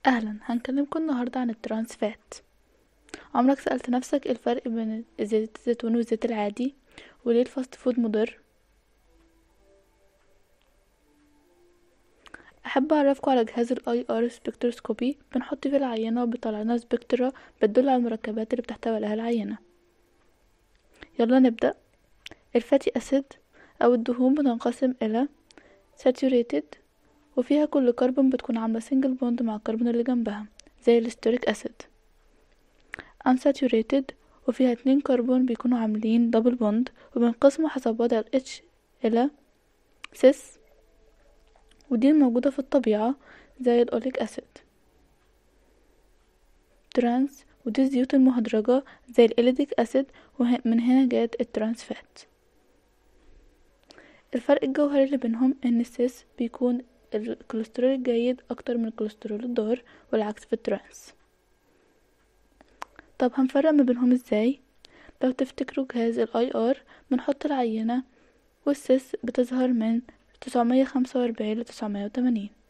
اهلا هنكلمكم النهارده عن الترانس فات عمرك سألت نفسك ايه الفرق بين زيت الزيتون والزيت العادي وليه الفاست فود مضر احب اعرفكم على جهاز الاي ار سبكتروسكوبي بنحط فيه العينه وبيطلع لنا سبكترا بتدل على المركبات اللي بتحتوي عليها العينه يلا نبدا الفاتي اسيد او الدهون بتنقسم الى ساتوريتد وفيها كل كربون بتكون عاملة سنجل بوند مع الكربون اللي جنبها زي الستوريك اسيد unsaturated وفيها اتنين كربون بيكونوا عاملين دبل بوند وبينقسموا حسب وضع ال H الى سيس ودي الموجودة في الطبيعة زي الأوليك أسيد ترانس ودي الزيوت المهدرجة زي الإليديك أسيد ومن هنا جات الترانس فات الفرق الجوهري اللي بينهم ان السيس بيكون الكوليسترول الجيد اكتر من الكوليسترول الضار والعكس في الترانس طب هنفرق ما بينهم ازاي لو تفتكروا جهاز الاي ار بنحط العينة والسيس بتظهر من تسعمية خمسة واربعين لتسعمية وتمانين